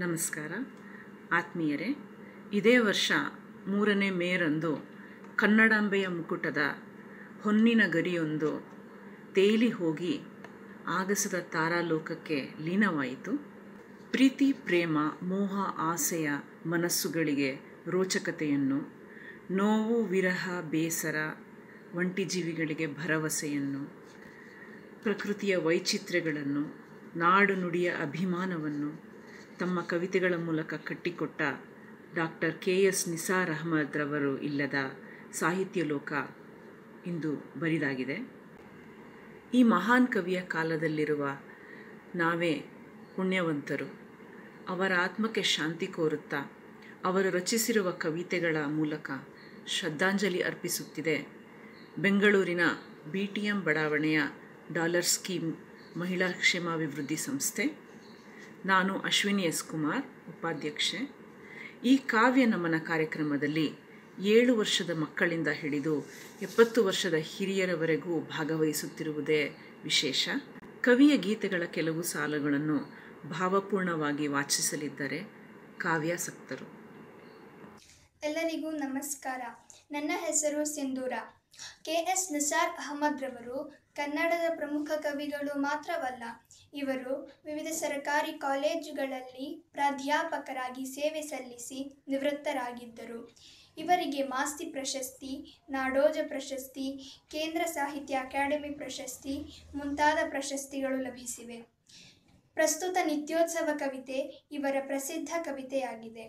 ನಮಸ್ಕಾರ ಆತ್ಮೀಯರೇ ಇದೇ ವರ್ಷ ಮೂರನೇ ಮೇರಂದು ಕನ್ನಡಾಂಬೆಯ ಮುಕುಟದ ಹೊನ್ನಿನ ಗರಿಯೊಂದು ತೇಲಿ ಹೋಗಿ ಆಗಸದ ತಾರಾಲೋಕಕ್ಕೆ ಲೀನವಾಯಿತು ಪ್ರೀತಿ ಪ್ರೇಮ ಮೋಹ ಆಸೆಯ ಮನಸ್ಸುಗಳಿಗೆ ರೋಚಕತೆಯನ್ನು ನೋವು ವಿರಹ ಬೇಸರ ಒಂಟಿ ಜೀವಿಗಳಿಗೆ ಭರವಸೆಯನ್ನು ಪ್ರಕೃತಿಯ ವೈಚಿತ್ರ್ಯಗಳನ್ನು ನಾಡು ನುಡಿಯ ಅಭಿಮಾನವನ್ನು ತಮ್ಮ ಕವಿತೆಗಳ ಮೂಲಕ ಕಟ್ಟಿಕೊಟ್ಟ doctor K S Nisar Ahmed ರವರು ಇಲ್ಲದ ಸಾಹಿತ್ಯ ಲೋಕ ಇಂದು ಬರಿದಾಗಿದೆ ಈ ಮಹಾನ್ ಕವಿಯ ಕಾಲದಲ್ಲಿರುವ ನಾವೇ ಪುಣ್ಯವಂತರು ಅವರ ಆತ್ಮಕ್ಕೆ ಶಾಂತಿ ಕೋರುತ್ತಾ ಅವರು ರಚಿಸಿರುವ ಕವಿತೆಗಳ ಮೂಲಕ ಶ್ರದ್ಧಾಂಜಲಿ ಅರ್ಪಿಸುತ್ತಿದೆ ಬೆಂಗಳೂರಿನ ಬಿ ಟಿ ಎಂ ಬಡಾವಣೆಯ ಡಾಲರ್ ಸ್ಕೀಮ್ ಮಹಿಳಾ ಕ್ಷೇಮಾಭಿವೃದ್ಧಿ ಸಂಸ್ಥೆ ನಾನು ಅಶ್ವಿನಿ ಎಸ್ ಕುಮಾರ್ ಉಪಾಧ್ಯಕ್ಷೆ ಈ ಕಾವ್ಯ ನಮನ ಕಾರ್ಯಕ್ರಮದಲ್ಲಿ ಏಳು ವರ್ಷದ ಮಕ್ಕಳಿಂದ ಹಿಡಿದು ಎಪ್ಪತ್ತು ವರ್ಷದ ಹಿರಿಯರವರೆಗೂ ಭಾಗವಹಿಸುತ್ತಿರುವುದೇ ವಿಶೇಷ ಕವಿಯ ಗೀತೆಗಳ ಕೆಲವು ಸಾಲುಗಳನ್ನು ಭಾವಪೂರ್ಣವಾಗಿ ವಾಚಿಸಲಿದ್ದಾರೆ ಕಾವ್ಯಾಸಕ್ತರು ಎಲ್ಲರಿಗೂ ನಮಸ್ಕಾರ ನನ್ನ ಹೆಸರು ಸಿಂಧೂರ ಕೆ ಎಸ್ ನಿಸಾರ್ ಅಹಮದ್ ರವರು ಕನ್ನಡದ ಪ್ರಮುಖ ಕವಿಗಳು ಮಾತ್ರವಲ್ಲ ಇವರು ವಿವಿಧ ಸರ್ಕಾರಿ ಕಾಲೇಜುಗಳಲ್ಲಿ ಪ್ರಾಧ್ಯಾಪಕರಾಗಿ ಸೇವೆ ಸಲ್ಲಿಸಿ ನಿವೃತ್ತರಾಗಿದ್ದರು ಇವರಿಗೆ ಮಾಸ್ತಿ ಪ್ರಶಸ್ತಿ ನಾಡೋಜ ಪ್ರಶಸ್ತಿ ಕೇಂದ್ರ ಸಾಹಿತ್ಯ ಅಕಾಡೆಮಿ ಪ್ರಶಸ್ತಿ ಮುಂತಾದ ಪ್ರಶಸ್ತಿಗಳು ಲಭಿಸಿವೆ ಪ್ರಸ್ತುತ ನಿತ್ಯೋತ್ಸವ ಕವಿತೆ ಇವರ ಪ್ರಸಿದ್ಧ ಕವಿತೆಯಾಗಿದೆ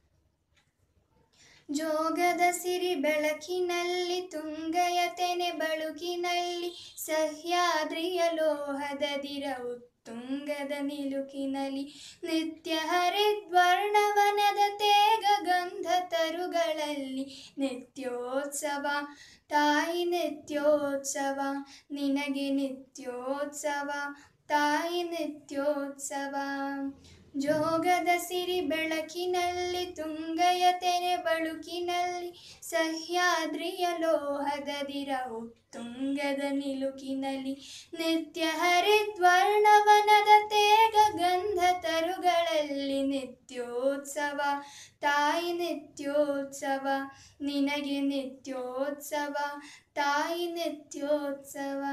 ಜೋಗದ ಸಿರಿ ಬೆಳಕಿನಲ್ಲಿ ತುಂಗಯ ತೆನೆ ಬಳುಕಿನಲ್ಲಿ ಸಹ್ಯಾದ್ರಿಯ ಲೋಹದ ದಿರವು ತುಂಗದ ನಿಲುಕಿನಲ್ಲಿ ನಿತ್ಯ ಹರಿದ್ವರ್ಣವನದ ತೇಗ ಗಂಧ ತರುಗಳಲ್ಲಿ ನಿತ್ಯೋತ್ಸವ ತಾಯಿ ನಿತ್ಯೋತ್ಸವ ನಿನಗೆ ನಿತ್ಯೋತ್ಸವ ತಾಯಿ ನಿತ್ಯೋತ್ಸವ ಜೋಗದ ಸಿರಿ ಬೆಳಕಿನಲ್ಲಿ ತುಂಗಯ ತೆರೆ ಬಳುಕಿನಲ್ಲಿ ಸಹ್ಯಾದ್ರಿಯ ಲೋಹದ ದಿರವು ತುಂಗದ ನಿಲುಕಿನಲ್ಲಿ ನಿತ್ಯ ಹರಿದ್ವರ್ಣವನದ ತೇಗ ಗಂಧ ತರುಗಳಲ್ಲಿ ನಿತ್ಯೋತ್ಸವ ತಾಯಿ ನಿತ್ಯೋತ್ಸವ ನಿನಗೆ ನಿತ್ಯೋತ್ಸವ ತಾಯಿ ನಿತ್ಯೋತ್ಸವ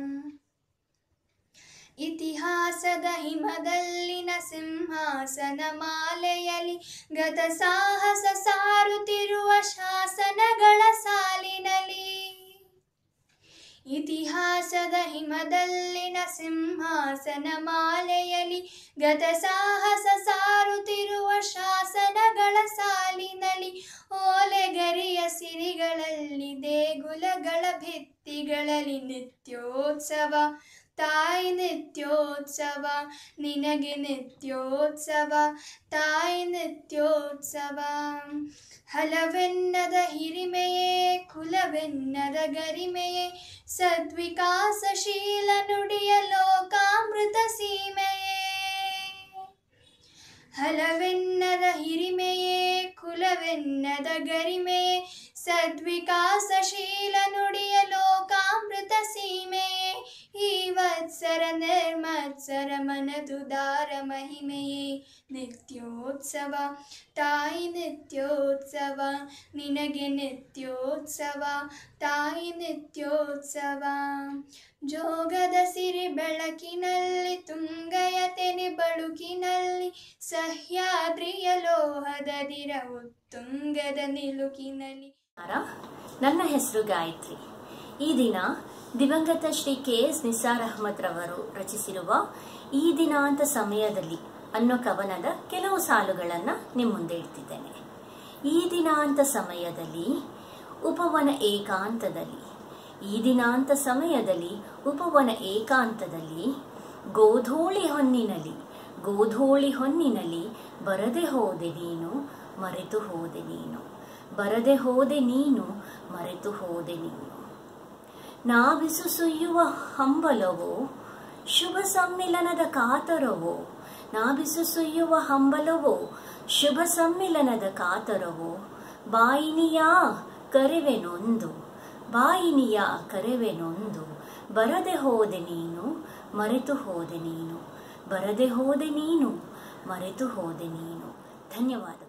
ಇತಿಹಾಸದ ಹಿಮದಲ್ಲಿನ ಸಿಂಹಾಸನ ಮಾಲೆಯಲ್ಲಿ ಗತ ಸಾಹಸ ಸಾರುತ್ತಿರುವ ಶಾಸನಗಳ ಸಾಲಿನಲ್ಲಿ ಇತಿಹಾಸದ ಹಿಮದಲ್ಲಿನ ಸಿಂಹಾಸನ ಮಾಲೆಯಲ್ಲಿ ಗತ ಸಾಹಸ ಸಾರುತ್ತಿರುವ ಶಾಸನಗಳ ಸಾಲಿನಲ್ಲಿ ಓಲೆಗರಿಯ ಸಿರಿಗಳಲ್ಲಿ ದೇಗುಲಗಳ ಭಿತ್ತಿಗಳಲ್ಲಿ ನಿತ್ಯೋತ್ಸವ ತಾಯಿ ನಿತ್ಯೋತ್ಸವ ನಿನಗೆ ನಿತ್ಯೋತ್ಸವ ತಾಯಿ ನಿತ್ಯೋತ್ಸವ ಹಲವೆನ್ನದ ಹಿರಿಮೆಯೇ ಕುಲವೆನ್ನದ ಗರಿಮೆಯೇ ಸದ್ವಿಕಾಸಶೀಲ ನುಡಿಯ ಲೋಕಾಮೃತ ಸೀಮೆಯೇ ಹಲವೆನ್ನದ ಹಿರಿಮೆಯೇ ಕುಲವೆನ್ನದ ಗರಿಮೆಯೇ ಸದ್ವಿಕಾಸಶೀಲ ನುಡಿಯ ಲೋಕಾಮೃತ ಸೀಮೆಯೇ ಈ ವತ್ಸರ ನಿರ್ಮತ್ಸರ ಮನದುದಾರ ಮಹಿಮೆಯೇ ನಿತ್ಯೋತ್ಸವ ತಾಯಿ ನಿತ್ಯೋತ್ಸವ ನಿನಗೆ ನಿತ್ಯೋತ್ಸವ ತಾಯಿ ನಿತ್ಯೋತ್ಸವ ಜೋಗದ ಸಿರಿ ಬೆಳಕಿನಲ್ಲಿ ತುಂಗಯ ತೆನೆ ಬಳುಕಿನಲ್ಲಿ ಸಹ್ಯಾದ್ರಿಯ ಲೋಹದ ದಿರವು ತುಂಗದ ನಿಲುಕಿನಲ್ಲಿ ನನ್ನ ಹೆಸರು ಗಾಯತ್ರಿ ಈ ದಿನ ದಿವಂಗತ ಶ್ರೀ ಕೆ ಎಸ್ ನಿಸಾರ್ ಅಹಮದ್ ರವರು ರಚಿಸಿರುವ ಈ ದಿನಾಂತ ಸಮಯದಲ್ಲಿ ಅನ್ನೋ ಕವನದ ಕೆಲವು ಸಾಲುಗಳನ್ನ ನಿಮ್ಮ ಮುಂದೆ ಇಡ್ತಿದ್ದೇನೆ ಈ ದಿನಾಂತ ಸಮಯದಲ್ಲಿ ಉಪವನ ಏಕಾಂತದಲ್ಲಿ ಈ ದಿನಾಂತ ಸಮಯದಲ್ಲಿ ಉಪವನ ಏಕಾಂತದಲ್ಲಿ ಗೋಧೋಳಿ ಹೊನ್ನಿನಲ್ಲಿ ಗೋಧೋಳಿ ಹೊನ್ನಿನಲ್ಲಿ ಬರದೆ ಹೋದೆ ನೀನು ಮರೆತು ಹೋದೆ ನೀನು ಬರದೆ ಹೋದೆ ನೀನು ಮರೆತು ಹೋದೆ ನೀನು ನಾವಿಸು ಸುಯ್ಯುವ ಹಂಬಲವೋ ಶುಭ ಸಮ್ಮಿಲನದ ಕಾತರವೋ ನಾಬಿಸು ಸುಯ್ಯುವ ಹಂಬಲವೋ ಶುಭ ಸಮ್ಮಿಲನದ ಕಾತರವೋ ಬಾಯಿನಿಯ ಕರೆವೆನೊಂದು ಬಾಯಿನಿಯ ಕರೆವೆನೊಂದು ಬರದೆ ಹೋದೆ ನೀನು ಮರೆತು ಹೋದೆ ನೀನು ಬರದೆ ಹೋದೆ ನೀನು ಮರೆತು ಹೋದೆ ನೀನು ಧನ್ಯವಾದಗಳು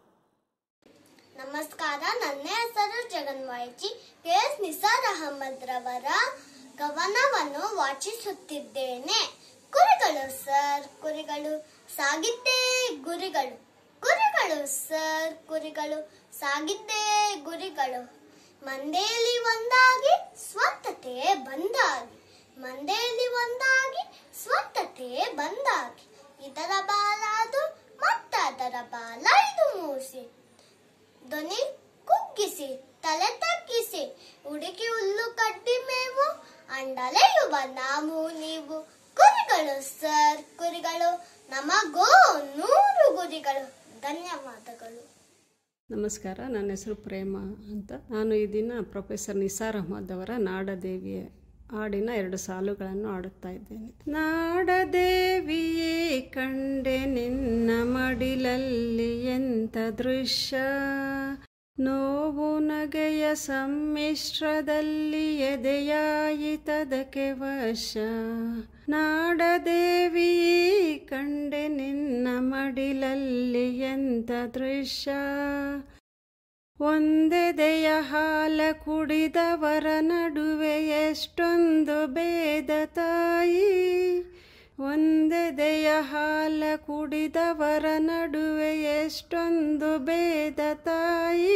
ನಮಸ್ಕಾರ ನನ್ನ ಹೆಸರು ಜಗನ್ವಾಯಿಜಿ ಕೆ ಎಸ್ ನಿಸಾರ್ ಅಹಮದ್ ರವರ ಕವನವನ್ನು ವಾಚಿಸುತ್ತಿದ್ದೇನೆ ಕುರಿಗಳು ಸರ್ ಕುರಿಗಳು ಸಾಗಿದ್ದೇ ಗುರಿಗಳು ಕುರಿಗಳು ಸರ್ ಕುರಿಗಳು ಸಾಗಿದ್ದೇ ಗುರಿಗಳು ಮಂದೆಯಲ್ಲಿ ಒಂದಾಗಿ ಸ್ವಂತತೆ ಬಂದಾಗಿ ಮಂದೆಯಲ್ಲಿ ಒಂದಾಗಿ ಸ್ವಂತತೆ ಬಂದಾಗಿ ಇದರ ಬಾಲ ಅದು ಮತ್ತದರ ಬಾಲ ಇದು ಮೂಸಿ ಧ್ವನಿ ಕುಗ್ಗಿಸಿ ತಲೆ ತಗ್ಗಿಸಿ ಹುಡುಕಿ ಹುಲ್ಲು ಕಡ್ಡಿ ಮೇವು ಅಂಡಲೆಯುವ ನಾವು ನೀವು ಕುರಿಗಳು ಸರ್ ಕುರಿಗಳು ನಮಗೋ ನೂರು ಗುರಿಗಳು ಧನ್ಯವಾದಗಳು ನಮಸ್ಕಾರ ನನ್ನ ಹೆಸರು ಪ್ರೇಮ ಅಂತ ನಾನು ಈ ದಿನ ಪ್ರೊಫೆಸರ್ ನಿಸಾರ್ ಅಹಮದ್ ಅವರ ನಾಡದೇವಿಯ ಹಾಡಿನ ಎರಡು ಸಾಲುಗಳನ್ನು ಹಾಡುತ್ತಾ ಇದ್ದೇನೆ ನಾಡದೇವಿಯೇ ಕಂಡೆ ನಿನ್ನ ಮಡಿಲಲ್ಲಿ ಎಂಥ ದೃಶ್ಯ ನೋವು ನಗೆಯ ಸಮ್ಮಿಶ್ರದಲ್ಲಿ ಎದೆಯಾಯಿತದಕ್ಕೆ ವಶ ನಾಡದೇವಿಯೇ ಕಂಡೆ ನಿನ್ನ ಮಡಿಲಲ್ಲಿ ಎಂಥ ದೃಶ್ಯ ಒಂದೆದೆಯ ಹಾಲ ಕುಡಿದವರ ನಡುವೆ ಎಷ್ಟೊಂದು ಭೇದ ತಾಯಿ ಒಂದೆದೆಯ ಹಾಲ ಕುಡಿದವರ ನಡುವೆ ಎಷ್ಟೊಂದು ಭೇದ ತಾಯಿ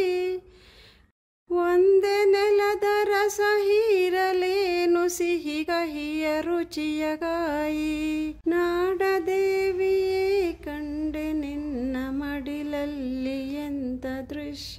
ಒಂದೇ ನೆಲದ ರಸ ಹೀರಲೇನು ಸಿಹಿ ಕಹಿಯ ರುಚಿಯ ಗಾಯಿ ನಾಡದೇವಿಯೇ ಕಂಡೆ ನಿನ್ನ ಮಡಿಲಲ್ಲಿ ಎಂಥ ದೃಶ್ಯ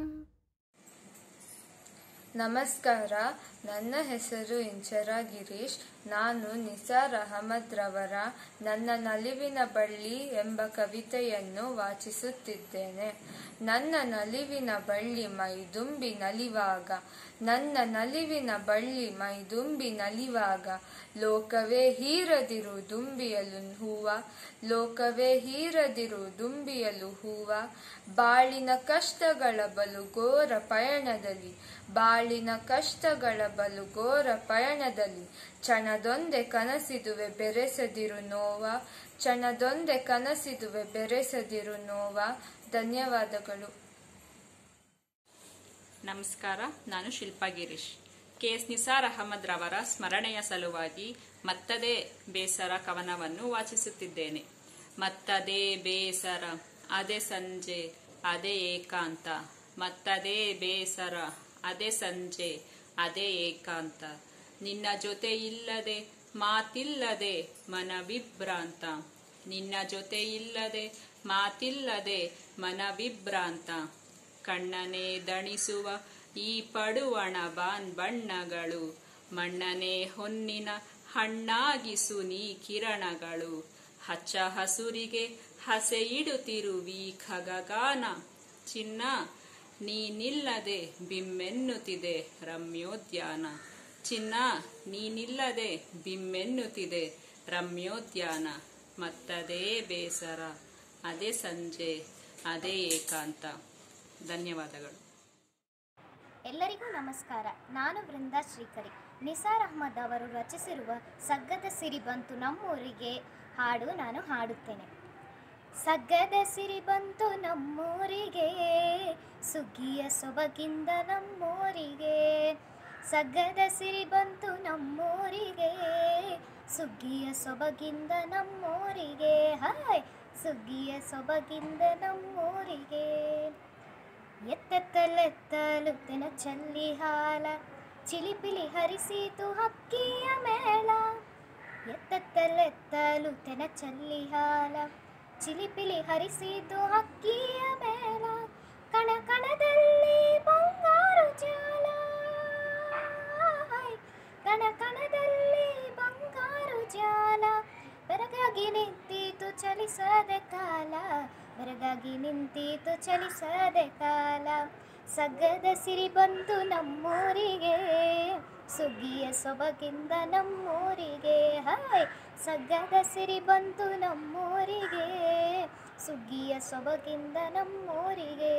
ನಮಸ್ಕಾರ ನನ್ನ ಹೆಸರು ಇಂಚರ ಗಿರೀಶ್ ನಾನು ನಿಸಾರ್ ಅಹಮದ್ ರವರ ನನ್ನ ನಲಿವಿನ ಬಳ್ಳಿ ಎಂಬ ಕವಿತೆಯನ್ನು ವಾಚಿಸುತ್ತಿದ್ದೇನೆ ನನ್ನ ನಲಿವಿನ ಬಳ್ಳಿ ಮೈದುಂಬಿ ನಲಿವಾಗ ನನ್ನ ನಲಿವಿನ ಬಳ್ಳಿ ಮೈದುಂಬಿ ನಲಿವಾಗ ಲೋಕವೇ ಹೀರದಿರು ದುಂಬಿಯಲು ಹೂವ ಲೋಕವೇ ಹೀರದಿರು ದುಂಬಿಯಲು ಹೂವ ಬಾಳಿನ ಕಷ್ಟಗಳ ಬಲು ಘೋರ ಪಯಣದಲ್ಲಿ ಬಾಳಿನ ಕಷ್ಟಗಳ ಬಲು ಘೋರ ಪಯಣದಲ್ಲಿ ಚಣದೊಂದೆ ಕನಸಿದುವೆ ಬೆರೆಸದಿರು ನೋವ ಚಣದೊಂದೆ ಕನಸಿದುವೆ ಬೆರೆಸದಿರು ನೋವ ಧನ್ಯವಾದಗಳು ನಮಸ್ಕಾರ ನಾನು ಶಿಲ್ಪಾ ಗಿರೀಶ್ ಕೆ ಎಸ್ ನಿಸಾರ್ ಅಹಮದ್ ರವರ ಸ್ಮರಣೆಯ ಸಲುವಾಗಿ ಮತ್ತದೇ ಬೇಸರ ಕವನವನ್ನು ವಾಚಿಸುತ್ತಿದ್ದೇನೆ ಮತ್ತದೇ ಬೇಸರ ಅದೇ ಸಂಜೆ ಅದೇ ಏಕಾಂತ ಮತ್ತದೇ ಬೇಸರ ಅದೇ ಸಂಜೆ ಅದೇ ಏಕಾಂತ ನಿನ್ನ ಜೊತೆ ಇಲ್ಲದೆ ಮಾತಿಲ್ಲದೆ ಮನವಿಭ್ರಾಂತ ನಿನ್ನ ಜೊತೆ ಇಲ್ಲದೆ ಮಾತಿಲ್ಲದೆ ಮನವಿಭ್ರಾಂತ ಕಣ್ಣನೆ ದಣಿಸುವ ಈ ಪಡುವಣ ಬಾನ್ ಬಣ್ಣಗಳು ಮಣ್ಣನೆ ಹೊನ್ನಿನ ಹಣ್ಣಾಗಿಸು ನೀ ಕಿರಣಗಳು ಹಚ್ಚ ಹಸುರಿಗೆ ಹಸೆ ಇಡುತ್ತಿರುವಿ ಖಗಗಾನ ಚಿನ್ನ ನೀನಿಲ್ಲದೆ ಬಿಮ್ಮೆನ್ನುತ್ತಿದೆ ರಮ್ಯೋದ್ಯಾನ ಚಿನ್ನ ನೀನಿಲ್ಲದೆ ಬಿಮ್ಮೆನ್ನುತ್ತಿದೆ ರಮ್ಯೋದ್ಯಾನ ಮತ್ತದೇ ಬೇಸರ ಅದೇ ಸಂಜೆ ಅದೇ ಏಕಾಂತ ಧನ್ಯವಾದಗಳು ಎಲ್ಲರಿಗೂ ನಮಸ್ಕಾರ ನಾನು ವೃಂದಾ ಶ್ರೀಕರಿ ನಿಸಾರ್ ಅಹ್ಮದ್ ಅವರು ರಚಿಸಿರುವ ಸಗ್ಗದ ಸಿರಿ ಬಂತು ನಮ್ಮೂರಿಗೆ ಹಾಡು ನಾನು ಹಾಡುತ್ತೇನೆ ಸಗ್ಗದ ಸಿರಿ ಬಂತು ನಮ್ಮೂರಿಗೆ ಸುಗ್ಗಿಯ ಸೊಬಗಿಂದ ನಮ್ಮೂರಿಗೆ ಸಗ್ಗದ ಸಿರಿ ಬಂತು ನಮ್ಮೂರಿಗೆ ಸುಗ್ಗಿಯ ಸೊಬಗಿಂದ ನಮ್ಮೂರಿಗೆ ಹಾಯ್ ಸುಗ್ಗಿಯ ಸೊಬಗಿಂದ ನಮ್ಮೂರಿಗೆ ಎತ್ತೆತ್ತಲೆತ್ತಲು ತೆನ ಚಲ್ಲಿ ಹಾಲ ಚಿಲಿಪಿಲಿ ಹರಿಸಿತು ಹಕ್ಕಿಯ ಮೇಳ ಎತ್ತೆತ್ತಲೆತ್ತಲು ತೆನ ಚಲ್ಲಿ ಹಾಲ ಚಿಲಿಪಿಲಿ ಹರಿಸಿತು ಹಕ್ಕಿಯ ಮೇಳ ಕಣ ಕಣದಲ್ಲಿ ಬಂಗಾರು ಜಾಲ ಕಣ ಕಣದಲ್ಲಿ ಬಂಗಾರು ಜಾಲ ಬೆರಗಾಗಿ ನಿಂತೀತು ಚಲಿಸದೆ ಕಾಲ ಬೆರಗಾಗಿ ನಿಂತೀತು ಚಲಿಸದೆ ಕಾಲ ಸಗ್ಗದ ಸಿರಿ ಬಂತು ನಮ್ಮೂರಿಗೆ ಸುಗ್ಗಿಯ ಸೊಬಗಿಂದ ನಮ್ಮೂರಿಗೆ ಹಾಯ್ ಸಗ್ಗದ ಸಿರಿ ಬಂತು ನಮ್ಮೂರಿಗೆ ಸುಗ್ಗಿಯ ಸೊಬಗಿಂದ ನಮ್ಮೂರಿಗೆ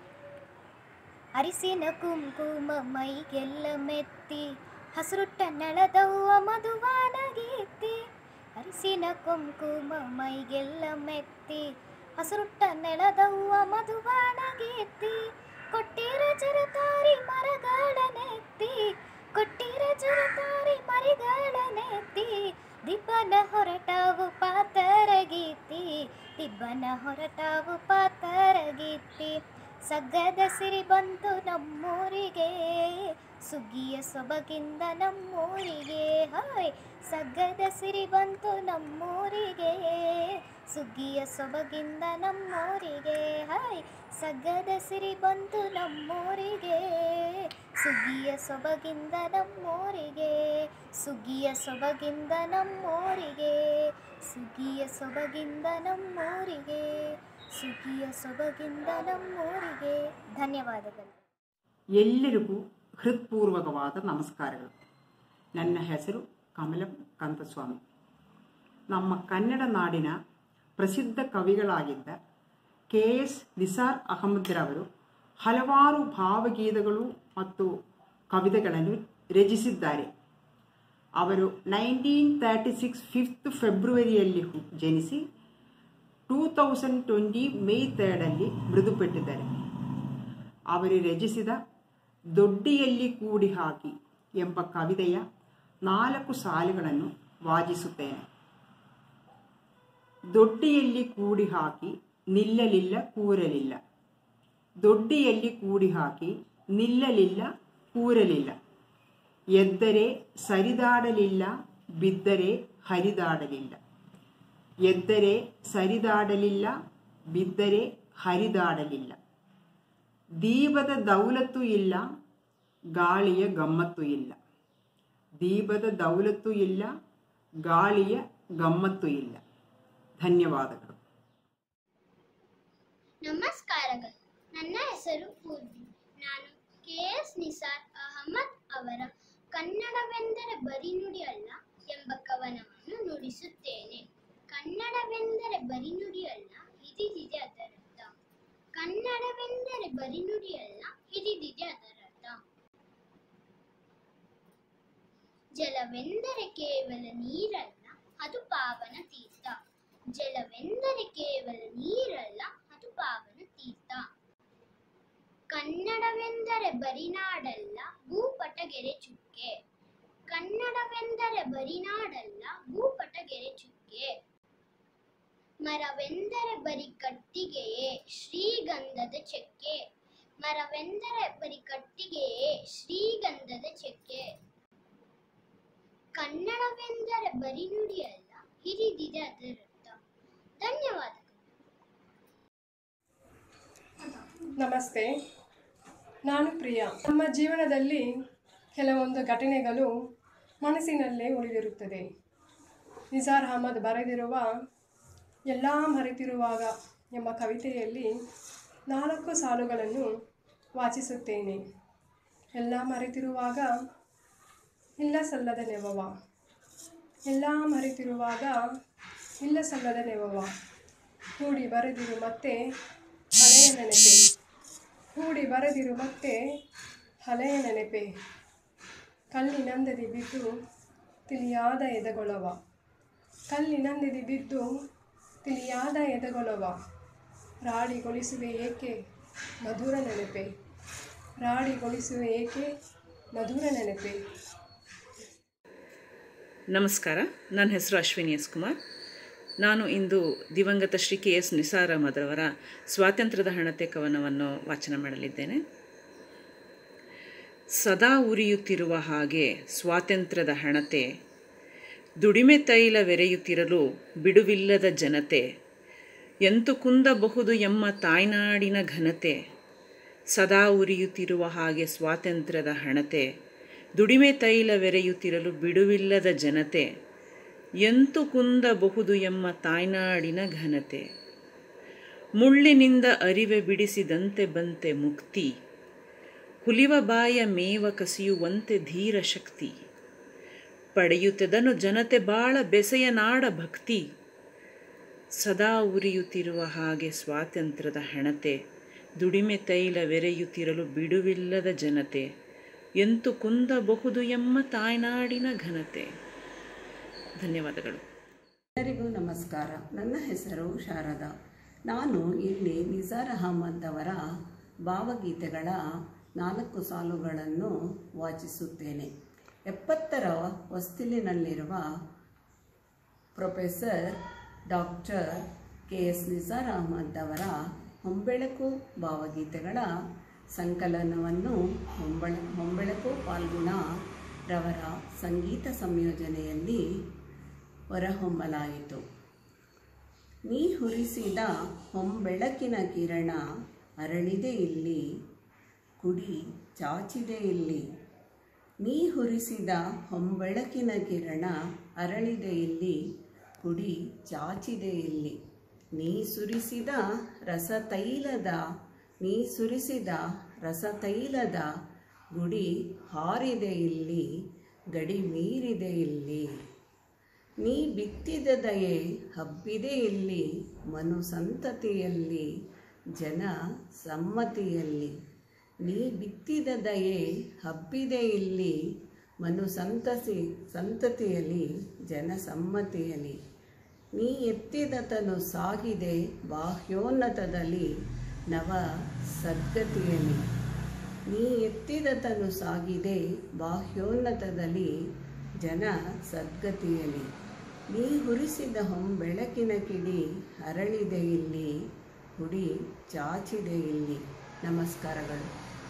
ಅರಿಸಿನ ಕುಂಕುಮ ಮೈಗೆಲ್ಲ ಮೆತ್ತಿ ಹಸುರುಟ್ಟ ನಳದವ್ವ ಮಧುವಾನ ಗೀತಿ ಅರಿಸಿನ ಕುಂಕುಮ ಮೈಗೆಲ್ಲ ಮೆತ್ತಿ ಹಸುರುಟ್ಟ ನೆಲದವ್ವ ಮಧುಬಾಣಗೆತ್ತಿ ಕೊಟ್ಟಿರ ಜರತಾರಿ ಮರಗಳನೆತ್ತಿ ಕೊಟ್ಟಿರ ಜರತಾರಿ ಮರಿಗಳನೆತ್ತಿ ದಿಬ್ಬನ ಹೊರಟಾವು ಪಾತರಗೀತಿ ದಿಬ್ಬನ ಹೊರಟಾವು ಪಾತರಗೀತಿ ಸಗ್ಗದ ಸಿರಿ ಬಂತು ನಮ್ಮೂರಿಗೆ ಸುಗ್ಗಿಯ ಸೊಬಗಿಂದ ನಮ್ಮೂರಿಗೆ ಹಾಯ್ ಸಗ್ಗದ ಸಿರಿ ಬಂತು ನಮ್ಮೂರಿಗೆ ಸುಗ್ಗಿಯ ಸೊಬಗಿಂದ ನಮ್ಮೂರಿಗೆ ಹಾಯ್ ಸಗ್ಗದ ಸಿರಿ ಬಂತು ನಮ್ಮೂರಿಗೆ ಸುಗ್ಗಿಯ ಸೊಬಗಿಂದ ನಮ್ಮೂರಿಗೆ ಸುಗ್ಗಿಯ ಸೊಬಗಿಂದ ನಮ್ಮೂರಿಗೆ ಸುಗ್ಗಿಯ ಸೊಬಗಿಂದ ನಮ್ಮೂರಿಗೆ ಸುಗ್ಗಿಯ ಸೊಬಗಿಂದ ನಮ್ಮೂರಿಗೆ ಧನ್ಯವಾದಗಳು ಎಲ್ಲರಿಗೂ ಹೃತ್ಪೂರ್ವಕವಾದ ನಮಸ್ಕಾರಗಳು ನನ್ನ ಹೆಸರು ಕಮಲಂ ಕಾಂತಸ್ವಾಮಿ ನಮ್ಮ ಕನ್ನಡ ನಾಡಿನ ಪ್ರಸಿದ್ಧ ಕವಿಗಳಾಗಿದ್ದ ಕೆ ಎಸ್ ನಿಸಾರ್ ಅಹಮದ್ರವರು ಹಲವಾರು ಭಾವಗೀತಗಳು ಮತ್ತು ಕವಿತೆಗಳನ್ನು ರಚಿಸಿದ್ದಾರೆ ಅವರು ನೈನ್ಟೀನ್ ತರ್ಟಿ ಸಿಕ್ಸ್ ಫಿಫ್ತ್ ಫೆಬ್ರವರಿಯಲ್ಲಿ ಹು- ಜನಿಸಿ ಟೂ ತೌಸಂಡ್ ಟ್ವೆಂಟಿ ಮೇ ತರ್ಡಲ್ಲಿ ಮೃದುಪಟ್ಟಿದ್ದಾರೆ ಅವರು ರಚಿಸಿದ ದೊಡ್ಡಿಯಲ್ಲಿ ಕೂಡಿ ಹಾಕಿ ಎಂಬ ಕವಿತೆಯ ನಾಲ್ಕು ಸಾಲುಗಳನ್ನು ವಾಚಿಸುತ್ತೇನೆ ದೊಡ್ಡಿಯಲ್ಲಿ ಕೂಡಿ ಹಾಕಿ ನಿಲ್ಲಲಿಲ್ಲ ಕೂರಲಿಲ್ಲ ದೊಡ್ಡಿಯಲ್ಲಿ ಕೂಡಿ ಹಾಕಿ ನಿಲ್ಲಲಿಲ್ಲ ಕೂರಲಿಲ್ಲ ಎದ್ದರೆ ಸರಿದಾಡಲಿಲ್ಲ ಬಿದ್ದರೆ ಹರಿದಾಡಲಿಲ್ಲ ಎದ್ದರೆ ಸರಿದಾಡಲಿಲ್ಲ ಬಿದ್ದರೆ ಹರಿದಾಡಲಿಲ್ಲ ದೀಪದ ದೌಲತ್ತು ಇಲ್ಲ ಗಾಳಿಯ ಗಮ್ಮತ್ತು ಇಲ್ಲ ದೀಪದ ದೌಲತ್ತು ಇಲ್ಲ ಗಾಳಿಯ ಗಮ್ಮತ್ತು ಇಲ್ಲ ಧನ್ಯವಾದಗಳು ನಮಸ್ಕಾರಗಳು ನನ್ನ ಹೆಸರು ಪೂರ್ವಿ ನಾನು ಕೆ ಎಸ್ ನಿಸಾರ್ ಅಹಮದ್ ಅವರ ಕನ್ನಡವೆಂದರೆ ಬರಿ ನುಡಿ ಅಲ್ಲ ಎಂಬ ಕವನವನ್ನು ನುಡಿಸುತ್ತೇನೆ ಕನ್ನಡವೆಂದರೆ ಬರಿ ನುಡಿ ಅಲ್ಲ ಇದಿದಿದೆ ಅದರರ್ಥ ಕನ್ನಡವೆಂದರೆ ಬರಿ ನುಡಿ ಅಲ್ಲ ಇದಿದಿದೆ ಅದರರ್ಥ ಜಲವೆಂದರೆ ಕೇವಲ ನೀರಲ್ಲ ಅದು ಪಾವನ ತೀರ್ಥ ಜಲವೆಂದರೆ ಕೇವಲ ನೀರಲ್ಲ ಅದು ಪಾವನ ತೀರ್ಥ ಕನ್ನಡವೆಂದರೆ ಬರಿನಾಡಲ್ಲ ಭೂಪಟಗೆರೆ ಚುಕ್ಕೆ ಕನ್ನಡವೆಂದರೆ ಬರಿನಾಡಲ್ಲ ಭೂಪಟಗೆರೆ ಚುಕ್ಕೆ ಮರವೆಂದರೆ ಬರಿ ಕಟ್ಟಿಗೆಯೇ ಶ್ರೀಗಂಧದ ಚೆಕ್ಕೆ ಮರವೆಂದರೆ ಬರಿ ಕಟ್ಟಿಗೆಯೇ ಶ್ರೀಗಂಧದ ಚೆಕ್ಕೆ ಕನ್ನಡವೆಂದರೆ ಬರಿ ನುಡಿಯಲ್ಲ ಹಿರಿದಿದೆ ಅದರರ್ಥ ಧನ್ಯವಾದಗಳು ನಮಸ್ತೆ ನಾನು ಪ್ರಿಯಾ ನಮ್ಮ ಜೀವನದಲ್ಲಿ ಕೆಲವೊಂದು ಘಟನೆಗಳು ಮನಸ್ಸಿನಲ್ಲೇ ಉಳಿದಿರುತ್ತದೆ ನಿಜಾರ್ ಅಹಮದ್ ಬರೆದಿರುವ ಎಲ್ಲ ಮರೆತಿರುವಾಗ ಎಂಬ ಕವಿತೆಯಲ್ಲಿ ನಾಲ್ಕು ಸಾಲುಗಳನ್ನು ವಾಚಿಸುತ್ತೇನೆ ಎಲ್ಲ ಮರೆತಿರುವಾಗ ಇಲ್ಲ ಸಲ್ಲದ ನೆವವ ಎಲ್ಲ ಮರೆತಿರುವಾಗ ಇಲ್ಲ ಸಲ್ಲದ ನೆವವ ಕೂಡಿ ಬರೆದಿರು ಮತ್ತೆ ಹಳೆಯ ನೆನಪೆ ಕೂಡಿ ಬರೆದಿರು ಮತ್ತೆ ಹಳೆಯ ನೆನಪೆ ಕಲ್ಲಿನಂದದಿ ಬಿದ್ದು ತಿಳಿಯಾದ ಎದೆಗೊಳವ ಕಲ್ಲಿನಂದದಿ ಬಿದ್ದು ತಿಳಿಯಾದ ಎದೆಗೊಳವ ರಾಡಿಗೊಳಿಸುವೆ ಏಕೆ ಮಧುರ ನೆನಪೆ ರಾಡಿಗೊಳಿಸುವೆ ಏಕೆ ಮಧುರ ನೆನಪೆ ನಮಸ್ಕಾರ ನನ್ನ ಹೆಸರು ಅಶ್ವಿನಿ ಎಸ್ ಕುಮಾರ್ ನಾನು ಇಂದು ದಿವಂಗತ ಶ್ರೀ ಕೆ ಎಸ್ ನಿಸಾರ್ ಅಹಮದ್ ಅವರ ಸ್ವಾತಂತ್ರ್ಯದ ಹಣತೆ ಕವನವನ್ನು ವಾಚನ ಮಾಡಲಿದ್ದೇನೆ ಸದಾ ಉರಿಯುತ್ತಿರುವ ಹಾಗೆ ಸ್ವಾತಂತ್ರ್ಯದ ಹಣತೆ ದುಡಿಮೆ ತೈಲವೆರೆಯುತ್ತಿರಲು ಬಿಡುವಿಲ್ಲದ ಜನತೆ ಎಂತು ಕುಂದಬಹುದು ಎಂಬ ತಾಯ್ನಾಡಿನ ಘನತೆ ಸದಾ ಉರಿಯುತ್ತಿರುವ ಹಾಗೆ ಸ್ವಾತಂತ್ರ್ಯದ ಹಣತೆ ದುಡಿಮೆ ತೈಲವೆರೆಯುತ್ತಿರಲು ಬಿಡುವಿಲ್ಲದ ಜನತೆ ಎಂತು ಕುಂದಬಹುದು ಎಂಬ ತಾಯ್ನಾಡಿನ ಘನತೆ ಮುಳ್ಳಿನಿಂದ ಅರಿವೆ ಬಿಡಿಸಿದಂತೆ ಬಂತೆ ಮುಕ್ತಿ ಹುಲಿವ ಬಾಯ ಮೇವ ಕಸಿಯುವಂತೆ ಧೀರ ಶಕ್ತಿ ಪಡೆಯುತ್ತದನು ಜನತೆ ಬಾಳ ಬೆಸೆಯ ನಾಡ ಭಕ್ತಿ ಸದಾ ಉರಿಯುತ್ತಿರುವ ಹಾಗೆ ಸ್ವಾತಂತ್ರ್ಯದ ಹಣತೆ ದುಡಿಮೆ ತೈಲವೆರೆಯುತ್ತಿರಲು ಬಿಡುವಿಲ್ಲದ ಜನತೆ ಎಂತು ಕುಂದಬಹುದು ಎಂಬ ತಾಯ್ನಾಡಿನ ಘನತೆ ಧನ್ಯವಾದಗಳು ಎಲ್ಲರಿಗೂ ನಮಸ್ಕಾರ ನನ್ನ ಹೆಸರು ಶಾರದಾ ನಾನು ಇಲ್ಲಿ ನಿಜಾರ್ ಅಹಮದ್ ಅವರ ಭಾವಗೀತೆಗಳ ನಾಲ್ಕು ಸಾಲುಗಳನ್ನು ವಾಚಿಸುತ್ತೇನೆ ಎಪ್ಪತ್ತರ ಹೊಸ್ತಿಲಿನಲ್ಲಿರುವ professor doctor K S Nisar Ahmed ಅವರ ಹೊಂಬೆಳಕು ಭಾವಗೀತೆಗಳ ಸಂಕಲನವನ್ನು ಹೊಂಬಳ ಹೊಂಬೆಳಕು ಪಾಲ್ಗುಣ ರವರ ಸಂಗೀತ ಸಂಯೋಜನೆಯಲ್ಲಿ ಹೊರಹೊಮ್ಮಲಾಯಿತು ನೀ ಹುರಿಸಿದ ಹೊಂಬೆಳಕಿನ ಕಿರಣ ಅರಳಿದೆ ಇಲ್ಲಿ ಕುಡಿ ಚಾಚಿದೆ ಇಲ್ಲಿ ನೀ ಹುರಿಸಿದ ಹೊಂಬೆಳಕಿನ ಕಿರಣ ಅರಳಿದೆ ಇಲ್ಲಿ ಕುಡಿ ಚಾಚಿದೆ ಇಲ್ಲಿ ನೀ ಸುರಿಸಿದ ರಸತೈಲದ ನೀ ಸುರಿಸಿದ ರಸತೈಲದ ಗುಡಿ ಹಾರಿದೆ ಇಲ್ಲಿ ಗಡಿ ಮೀರಿದೆ ಇಲ್ಲಿ ನೀ ಬಿತ್ತಿದ ದಯೆ ಹಬ್ಬಿದೆ ಇಲ್ಲಿ ಮನು ಸಂತತಿಯಲ್ಲಿ ಜನ ಸಮ್ಮತಿಯಲ್ಲಿ ನೀ ಬಿತ್ತಿದ ದಯೆ ಹಬ್ಬಿದೆ ಇಲ್ಲಿ ಮನು ಸಂತಸಿ ಸಂತತಿಯಲ್ಲಿ ಜನ ಸಮ್ಮತಿಯಲ್ಲಿ ನೀ ಎತ್ತಿದ ತನು ಸಾಗಿದೆ ಬಾಹ್ಯೋನ್ನತದಲ್ಲಿ ನವ ಸದ್ಗತಿಯಲ್ಲಿ ನೀ ಎತ್ತಿದ ತನು ಸಾಗಿದೆ ಬಾಹ್ಯೋನ್ನತದಲ್ಲಿ ಜನ ಸದ್ಗತಿಯಲ್ಲಿ ನೀ ಹುರಿಸಿದ ಹೊಂಬೆಳಕಿನ ಕಿಡಿ ಅರಳಿದೆ ಇಲ್ಲಿ ಹುಡಿ ಚಾಚಿದೆ ಇಲ್ಲಿ ನಮಸ್ಕಾರಗಳು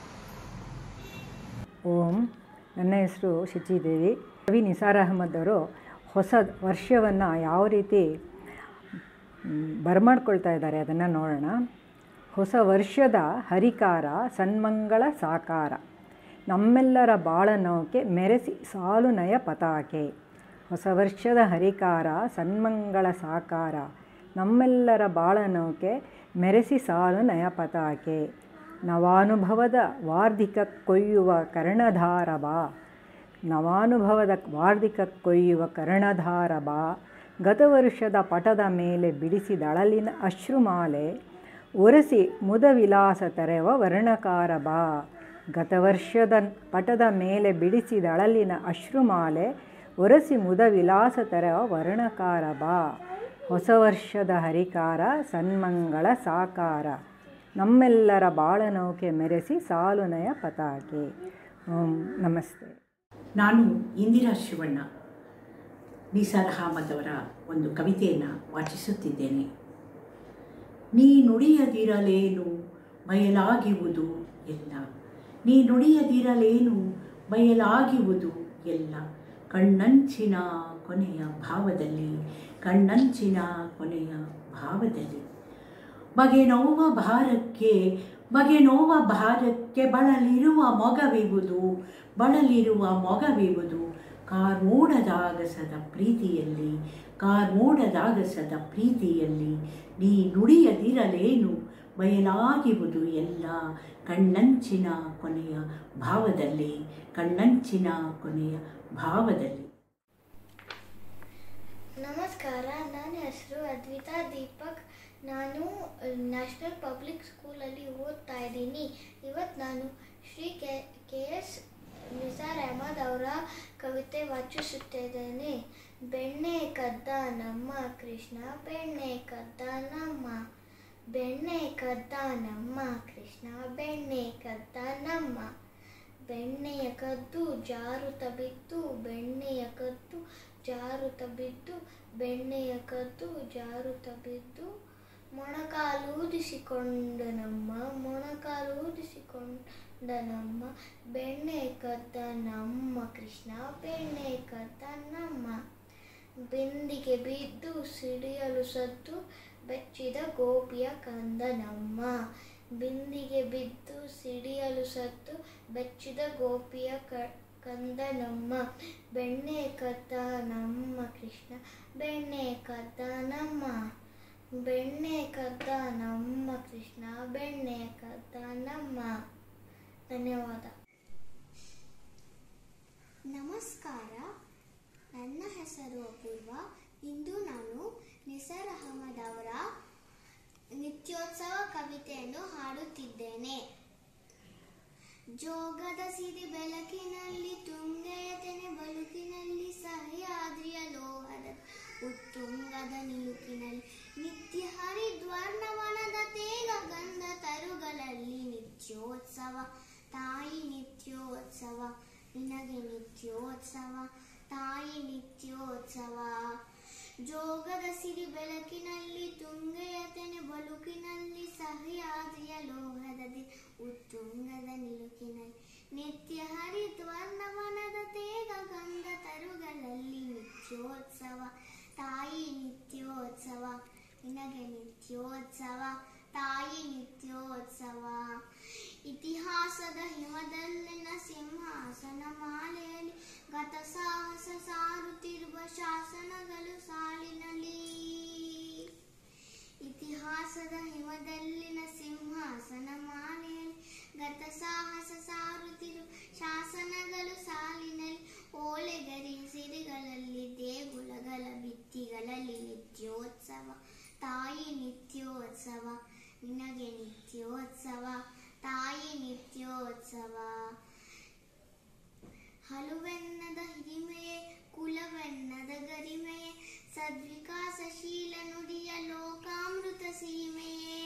ಓಂ ನನ್ನ ಹೆಸರು ಶಚಿದೇವಿ ಕವಿ ನಿಸಾರ್ ಅಹಮದ್ ಅವರು ಹೊಸ ವರ್ಷವನ್ನು ಯಾವ ರೀತಿ ಮ್, ಬರಮಾಡ್ಕೊಳ್ತಾ ಇದ್ದಾರೆ ಅದನ್ನು ನೋಡೋಣ ಹೊಸ ವರ್ಷದ ಹರಿಕಾರ ಸನ್ಮಂಗಳ ಸಾಕಾರ ನಮ್ಮೆಲ್ಲರ ಬಾಳನೌಕೆ ಮೆರೆಸಿ ಸಾಲು ನಯ ಪತಾಕೆ ಹೊಸ ವರ್ಷದ ಹರಿಕಾರ ಸನ್ಮಂಗಳ ಸಾಕಾರ ನಮ್ಮೆಲ್ಲರ ಬಾಳನೌಕೆ ಮೆರೆಸಿ ಸಾಲು ನಯ ಪತಾಕೆ ನವಾನುಭವದ ವಾರ್ಧಿಕ ಕೊಯ್ಯುವ ಕರ್ಣಧಾರ ಬಾ ನವಾನುಭವದ ವಾರ್ಧಿಕ ಕೊಯ್ಯುವ ಕರ್ಣಧಾರ ಬಾ ಗತವರ್ಷದ ಪಟದ ಮೇಲೆ ಬಿಡಿಸಿದಳಲಿನ ಅಶ್ರುಮಾಲೆ ಒರೆಸಿ ಮುದವಿಲಾಸ ತೆರೆವ ವರ್ಣಕಾರ ಬಾ ಗತವರ್ಷದ ಪಟದ ಮೇಲೆ ಬಿಡಿಸಿದಳಲಿನ ಅಶ್ರುಮಾಲೆ ಒರೆಸಿ ಮುದ ವಿಲಾಸ ತೆರೆವ ವರ್ಣಕಾರ ಬಾ ಹೊಸ ವರ್ಷದ ಹರಿಕಾರ ಸನ್ಮಂಗಳ ಸಾಕಾರ ನಮ್ಮೆಲ್ಲರ ಬಾಳನೌಕೆ ಮೆರೆಸಿ ಸಾಲುನಯ ಪತಾಕೆ ಓಂ ನಮಸ್ತೆ ನಾನು ಇಂದಿರಾ ಶಿವಣ್ಣ ನಿಸಾರ್ ಅಹಮದ್ ಅವರ ಒಂದು ಕವಿತೆಯನ್ನು ವಾಚಿಸುತ್ತಿದ್ದೇನೆ ನೀ ನುಡಿಯದಿರಲೇನು ಬಯಲಾಗಿವುದು ಎಲ್ಲ ನೀ ನುಡಿಯದಿರಲೇನು ಬಯಲಾಗಿವುದು ಎಲ್ಲ ಕಣ್ಣಂಚಿನ ಕೊನೆಯ ಭಾವದಲ್ಲಿ ಕಣ್ಣಂಚಿನ ಕೊನೆಯ ಭಾವದಲ್ಲಿ ಬಗೆ ನೋವ ಭಾರಕ್ಕೆ ಬಗೆ ನೋವ ಭಾರಕ್ಕೆ ಬಳಲಿರುವ ಮೊಗವಿವುದು ಬಳಲಿರುವ ಮೊಗವಿವುದು ಕಾರ್ಮೂಡದಾಗಸದ ಪ್ರೀತಿಯಲ್ಲಿ ಕಾರ್ಮೂಡದಾಗಸದ ಪ್ರೀತಿಯಲ್ಲಿ ನೀ ನುಡಿಯದಿರಲೇನು ಬಯಲಾಗಿವುದು ಎಲ್ಲ ಕಣ್ಣಂಚಿನ ಕೊನೆಯ ಭಾವದಲ್ಲಿ ಕಣ್ಣಂಚಿನ ಕೊನೆಯ ಭಾವದಲ್ಲಿ ನಮಸ್ಕಾರ ನನ್ನ ಹೆಸರು ಅದ್ವಿತಾ ದೀಪಕ್ ನಾನು ನ್ಯಾಷನಲ್ ಪಬ್ಲಿಕ್ ಸ್ಕೂಲಲ್ಲಿ ಓದ್ತಾ ಇದ್ದೀನಿ ಇವತ್ತು ನಾನು Shri K K S Nisar Ahmed ಅವರ ಕವಿತೆ ವಾಚಿಸುತ್ತಿದ್ದೇನೆ ಬೆಣ್ಣೆ ಕದ್ದ ನಮ್ಮ ಕೃಷ್ಣ ಬೆಣ್ಣೆ ಕದ್ದ ನಮ್ಮ ಬೆಣ್ಣೆ ಕದ್ದ ನಮ್ಮ ಕೃಷ್ಣ ಬೆಣ್ಣೆ ಕದ್ದ ನಮ್ಮ ಬೆಣ್ಣೆಯ ಕದ್ದು ಜಾರುತ್ತ ಬಿದ್ದು ಬೆಣ್ಣೆಯ ಕದ್ದು ಜಾರುತ್ತ ಬಿದ್ದು ಬೆಣ್ಣೆಯ ಕದ್ದು ಜಾರುತ್ತ ಬಿದ್ದು ಮೊಣಕಾಲೂದಿಸಿಕೊಂಡ ನಮ್ಮ ಮೊಣಕಾಲೂದಿಸಿಕೊಂಡ ನಮ್ಮ ಬೆಣ್ಣೆ ಕದ್ದ ನಮ್ಮ ಕೃಷ್ಣ ಬೆಣ್ಣೆ ಕದ್ದ ನಮ್ಮ ಬಿಂದಿಗೆ ಬಿದ್ದು ಸಿಡಿಯಲು ಸದ್ದು ಬೆಚ್ಚಿದ ಗೋಪಿಯ ಕಂದ ನಮ್ಮ ಬಿಂದಿಗೆ ಬಿದ್ದು ಸಿಡಿಯಲು ಸತ್ತು ಬೆಚ್ಚಿದ ಗೋಪಿಯ ಕ ಕಂದ ನಮ್ಮ ಬೆಣ್ಣೆ ಕದ್ದ ನಮ್ಮ ಕೃಷ್ಣ ಬೆಣ್ಣೆ ಕದ್ದ ನಮ್ಮ ಬೆಣ್ಣೆ ಕದ್ದ ನಮ್ಮ ಕೃಷ್ಣ ಬೆಣ್ಣೆ ಕದ್ದ ನಮ್ಮ ಧನ್ಯವಾದ ನಮಸ್ಕಾರ ನನ್ನ ಹೆಸರು ಅಪೂರ್ವ ಇಂದು ನಾನು ನಿಸಾರ್ ಅಹಮದ್ ಅವರ ನಿತ್ಯೋತ್ಸವ ಕವಿತೆಯನ್ನು ಹಾಡುತ್ತಿದ್ದೇನೆ ಜೋಗದ ಸಿರಿ ಬೆಳಕಿನಲ್ಲಿ ತುಂಗೆಯ ತೆನೆ ಬಳುಕಿನಲ್ಲಿ ಸಹ್ಯಾದ್ರಿಯ ಲೋಹದ ಉತ್ತುಂಗದ ನಿಲುಕಿನಲ್ಲಿ ನಿತ್ಯ ಹರಿದ್ವರ್ಣವನದ ತೇಗ ಗಂಧ ತರುಗಳಲ್ಲಿ ನಿತ್ಯೋತ್ಸವ ತಾಯಿ ನಿತ್ಯೋತ್ಸವ ನಿನಗೆ ನಿತ್ಯೋತ್ಸವ ತಾಯಿ ನಿತ್ಯೋತ್ಸವ ಜೋಗದ ಸಿರಿ ಬೆಳಕಿನಲ್ಲಿ ತುಂಗೆಯ ತೆನೆ ಬಲುಕಿನಲ್ಲಿ ಸಹ್ಯಾದಿಯ ಲೋಹದದಿ ಉತ್ತುಂಗದ ನಿಲುಕಿನಲ್ಲಿ ನಿತ್ಯ ಹರಿದ್ವರ್ಣವನದ ತೇಗ ಗಂಧ ತರುಗಳಲ್ಲಿ ನಿತ್ಯೋತ್ಸವ ತಾಯಿ ನಿತ್ಯೋತ್ಸವ ನಿನಗೆ ನಿತ್ಯೋತ್ಸವ ತಾಯಿ ನಿತ್ಯೋತ್ಸವ ಇತಿಹಾಸದ ಹಿಮದಲ್ಲಿನ ಸಿಂಹಾಸನ ಮಾಲೆಯಲ್ಲಿ ಗತ ಸಾಹಸ ಸಾರುತ್ತಿರುವ ಶಾಸನಗಳು ಸಾಲಿನಲ್ಲಿ ಇತಿಹಾಸದ ಹಿಮದಲ್ಲಿನ ಸಿಂಹಾಸನ ಮಾಲೆಯಲ್ಲಿ ಗತ ಸಾಹಸ ಸಾರುತ್ತಿರುವ ಶಾಸನಗಳು ಸಾಲಿನಲ್ಲಿ ಓಲೆಗರಿ ಸಿರಿಗಳಲ್ಲಿ ದೇಗುಲಗಳ ಭಿತ್ತಿಗಳಲ್ಲಿ ನಿತ್ಯೋತ್ಸವ ತಾಯಿ ನಿತ್ಯೋತ್ಸವ ನಿನಗೆ ನಿತ್ಯೋತ್ಸವ ತಾಯಿ ನಿತ್ಯೋತ್ಸವ ಹಲುವೆನ್ನದ ಹಿರಿಮೆಯೇ ಕುಲವೆನ್ನದ ಗರಿಮೆಯೇ ಸದ್ವಿಕಾಸಶೀಲ ನುಡಿಯ ಲೋಕಾಮೃತ ಸೀಮೆಯೇ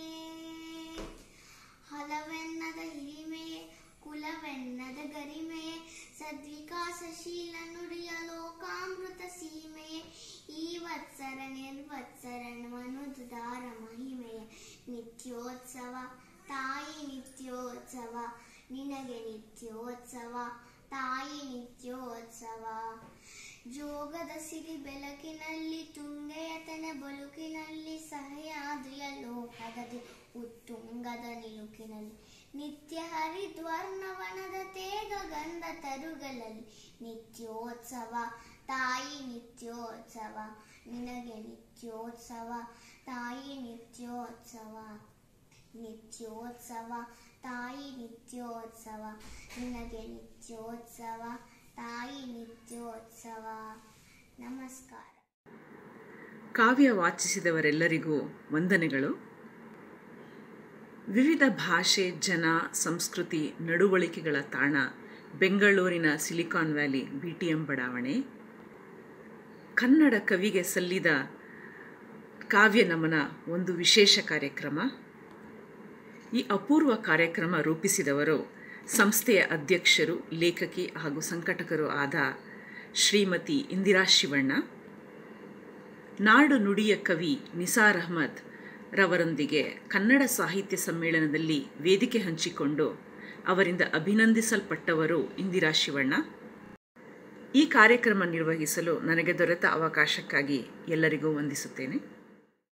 ಹಲವೆನ್ನದ ಹಿರಿಮೆಯೇ ಕುಲವೆನ್ನದ ಗರಿಮೆಯೇ ಸದ್ವಿಕಾಸಶೀಲ ನುಡಿಯ ಲೋಕಾಮೃತ ಸೀಮೆಯೇ ಈ ವತ್ಸರ ನಿರ್ವತ್ಸರ ಮನುದಾರ ಮಹಿಮೆಯ ನಿತ್ಯೋತ್ಸವ ತಾಯಿ ನಿತ್ಯೋತ್ಸವ ನಿನಗೆ ನಿತ್ಯೋತ್ಸವ ತಾಯಿ ನಿತ್ಯೋತ್ಸವ ಜೋಗದ ಸಿರಿ ಬೆಳಕಿನಲ್ಲಿ ತುಂಗೆಯ ತೆನೆ ಬಳುಕಿನಲ್ಲಿ ಸಹ್ಯಾದ್ರಿಯ ಲೋಹದದಿ ಉತ್ತುಂಗದ ನಿಲುಕಿನಲ್ಲಿ ನಿತ್ಯ ಹರಿದ್ವರ್ಣವನದ ತೇಗ ಗಂಧ ತರುಗಳಲ್ಲಿ ನಿತ್ಯೋತ್ಸವ ತಾಯಿ ನಿತ್ಯೋತ್ಸವ ನಿನಗೆ ನಿತ್ಯೋತ್ಸವ ತಾಯಿ ನಿತ್ಯೋತ್ಸವ ನಿತ್ಯೋತ್ಸವ ತಾಯಿ ನಿತ್ಯೋತ್ಸವ ನಿನಗೆ ನಿತ್ಯೋತ್ಸವ ತಾಯಿ ನಿತ್ಯೋತ್ಸವ ನಮಸ್ಕಾರ ಕಾವ್ಯ ವಾಚಿಸಿದವರೆಲ್ಲರಿಗೂ ವಂದನೆಗಳು ವಿವಿಧ ಭಾಷೆ ಜನ ಸಂಸ್ಕೃತಿ ನಡವಳಿಕೆಗಳ ತಾಣ ಬೆಂಗಳೂರಿನ silicon valley B T M ಬಡಾವಣೆ ಕನ್ನಡ ಕವಿಗೆ ಸಲ್ಲಿದ ಕಾವ್ಯ ನಮನ ಒಂದು ವಿಶೇಷ ಕಾರ್ಯಕ್ರಮ ಈ ಅಪೂರ್ವ ಕಾರ್ಯಕ್ರಮ ರೂಪಿಸಿದವರು ಸಂಸ್ಥೆಯ ಅಧ್ಯಕ್ಷರು ಲೇಖಕಿ ಹಾಗೂ ಸಂಕಟಕರು ಆದ ಶ್ರೀಮತಿ ಇಂದಿರಾ ಶಿವಣ್ಣ ನಾಡು ನುಡಿಯ ಕವಿ ನಿಸಾರ್ ಅಹ್ಮದ್ ರವರೊಂದಿಗೆ ಕನ್ನಡ ಸಾಹಿತ್ಯ ಸಮ್ಮೇಳನದಲ್ಲಿ ವೇದಿಕೆ ಹಂಚಿಕೊಂಡು ಅವರಿಂದ ಅಭಿನಂದಿಸಲ್ಪಟ್ಟವರು ಇಂದಿರಾ ಶಿವಣ್ಣ ಈ ಕಾರ್ಯಕ್ರಮ ನಿರ್ವಹಿಸಲು ನನಗೆ ದೊರೆತ ಅವಕಾಶಕ್ಕಾಗಿ ಎಲ್ಲರಿಗೂ ವಂದಿಸುತ್ತೇನೆ